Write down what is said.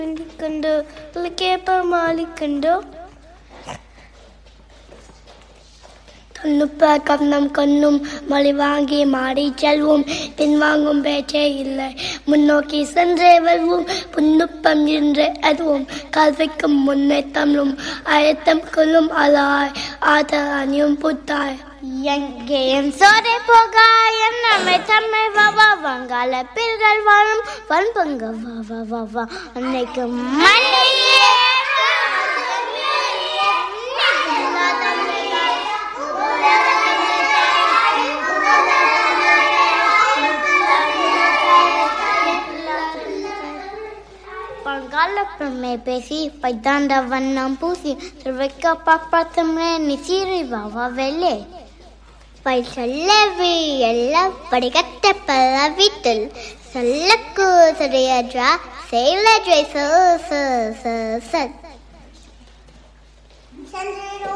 சொல்லிக்கொண்டு கேப்ப மாலிக்கண்டோ தொன்னுப்ப கண்ணம் கண்ணும் மொழி வாங்கி மாடி செல்வோம் பின்வாங்கும் பேச்சே இல்லை முன்னோக்கி சென்றே வருவோம் புன்னுப்பம் என்று அதுவும் கல்விக்கும் முன்னே தமிழும் அழுத்தம் கொள்ளும் அலாய் ஆதல் அணியும் புத்தாய் எங்கேயும் சோரை போக என்னமை தம்மை வா வா வங்காள பில்கள் வாழும் வன்பங்க வா வா வா வா அன்னைக்கு மண்ணிலே பங்காள பெருமை பேசி பைத்தாண்ட வண்ணம் பூசி திருவைக்க பாப்பாத்தமே நிசீரி வாவா வெள்ளே பை சொல்லவி எல்லாம் படிக்கட்ட பல வீட்டில் சொல்லக்கு சரியஜா செயலஜை ச ச ச ச